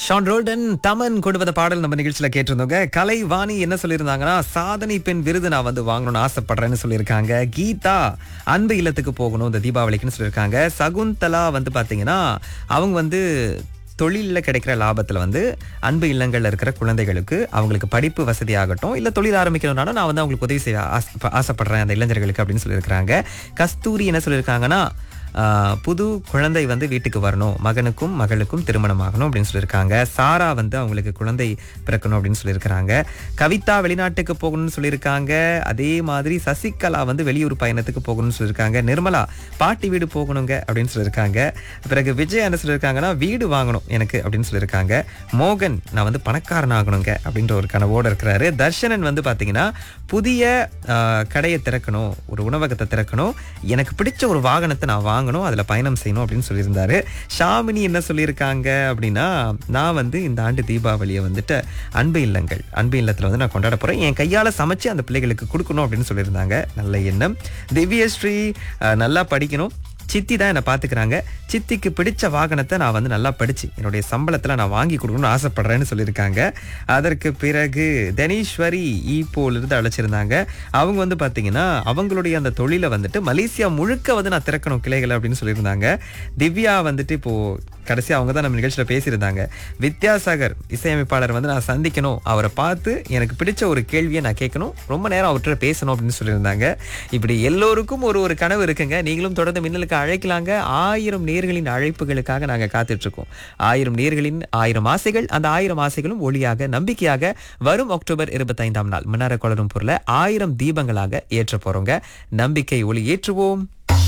Shawn Roldan Thaman கொண்டு வந்த பாடல் நம்ம நிகழ்ச்சியில கேட்டிருந்தோங்க கலைவாணி என்ன சொல்லியிருந்தாங்கன்னா சாதனை பெண் விருது நான் வந்து வாங்கணும்னு ஆசைப்படுறேன்னு சொல்லியிருக்காங்க கீதா அன்பு இல்லத்துக்கு போகணும் இந்த தீபாவளிக்குன்னு சொல்லியிருக்காங்க சகுந்தலா வந்து பாத்தீங்கன்னா அவங்க வந்து தொழிலில் கிடைக்கிற லாபத்தில் வந்து அன்பு இல்லங்களில் இருக்கிற குழந்தைகளுக்கு அவங்களுக்கு படிப்பு வசதி ஆகட்டும் இல்லை தொழில் ஆரம்பிக்கணும்னாலும் நான் வந்து அவங்களுக்கு உதவி செய்ய ஆசை- ஆசைப்படுறேன் அந்த இளைஞர்களுக்கு அப்படின்னு சொல்லியிருக்கிறாங்க கஸ்தூரி என்ன சொல்லியிருக்காங்கன்னா ஆஹ், புது குழந்தை வந்து வீட்டுக்கு வரணும் மகனுக்கும் மகளுக்கும் திருமணம் ஆகணும் அப்படின்னு சொல்லியிருக்காங்க சாரா வந்து அவங்களுக்கு குழந்தை பிறக்கணும் அப்படின்னு சொல்லியிருக்கிறாங்க கவிதா வெளிநாட்டுக்கு போகணும்னு சொல்லியிருக்காங்க அதே மாதிரி சசிகலா வந்து வெளியூர் பயணத்துக்கு போகணும்னு சொல்லியிருக்காங்க நிர்மலா பாட்டி வீடு போகணுங்க அப்படின்னு சொல்லியிருக்காங்க பிறகு விஜய் என்ன சொல்லியிருக்காங்கன்னா வீடு வாங்கணும் எனக்கு அப்படின்னு சொல்லியிருக்காங்க மோகன் நான் வந்து பணக்காரன் ஆகணுங்க அப்படின்ற ஒரு கனவோடு இருக்கிறாரு தர்ஷனன் வந்து பார்த்தீங்கன்னா புதிய ஆஹ், கடையை திறக்கணும் ஒரு உணவகத்தை திறக்கணும் எனக்கு பிடிச்ச ஒரு வாகனத்தை நான் வாங்கணும் அதில் பயணம் செய்யணும் அப்படின்னு சொல்லியிருந்தாரு ஷாமினி என்ன சொல்லியிருக்காங்க அப்படின்னா நான் வந்து இந்த ஆண்டு தீபாவளியை வந்துட்டு அன்பு இல்லங்கள் அன்பு இல்லத்தில் வந்து நான் கொண்டாட போகிறேன் என் கையால் சமைச்சு அந்த பிள்ளைகளுக்கு கொடுக்கணும் அப்படின்னு சொல்லியிருந்தாங்க நல்ல எண்ணம் திவ்யஸ்ரீ ஆஹ், நல்லா படிக்கணும் சித்தி தான் என்னை பார்த்துக்கிறாங்க சித்திக்கு பிடிச்ச வாகனத்தை நான் வந்து நல்லா படிச்சு என்னுடைய சம்பளத்தில் நான் வாங்கி கொடுக்கணும்னு ஆசைப்படுறேன்னு சொல்லியிருக்காங்க அதற்கு பிறகு தனீஸ்வரி ஈப்போலிருந்து அழைச்சிருந்தாங்க அவங்க வந்து பார்த்தீங்கன்னா அவங்களுடைய அந்த தொழிலை வந்துட்டு மலேசியா முழுக்க வந்து நான் திறக்கணும் கிளைகளை அப்படின்னு சொல்லியிருந்தாங்க திவ்யா வந்துட்டு இப்போ கடைசி அவங்க தான் நம்ம நிகழ்ச்சியில் பேசியிருந்தாங்க வித்யாசாகர் இசையமைப்பாளர் வந்து நான் சந்திக்கணும் அவரை பார்த்து எனக்கு பிடிச்ச ஒரு கேள்வியை நான் கேட்கணும் ரொம்ப நேரம் அவர்கிட்ட பேசணும் அப்படின்னு சொல்லியிருந்தாங்க இப்படி எல்லோருக்கும் ஒரு ஒரு கனவு இருக்குங்க நீங்களும் தொடர்ந்து மின்னலுக்கு அழைக்கலாங்க ஆயிரம் நேர்களின் அழைப்புகளுக்காக நாங்கள் காத்துட்டு இருக்கோம் ஆயிரம் நேர்களின் ஆயிரம் ஆசைகள் அந்த ஆயிரம் ஆசைகளும் ஒளியாக நம்பிக்கையாக வரும் அக்டோபர் இருபத்தைந்தாம் நாள் மின்னார கொளரும் பொருளை ஆயிரம் தீபங்களாக ஏற்ற போறோங்க நம்பிக்கை ஒளி ஏற்றுவோம்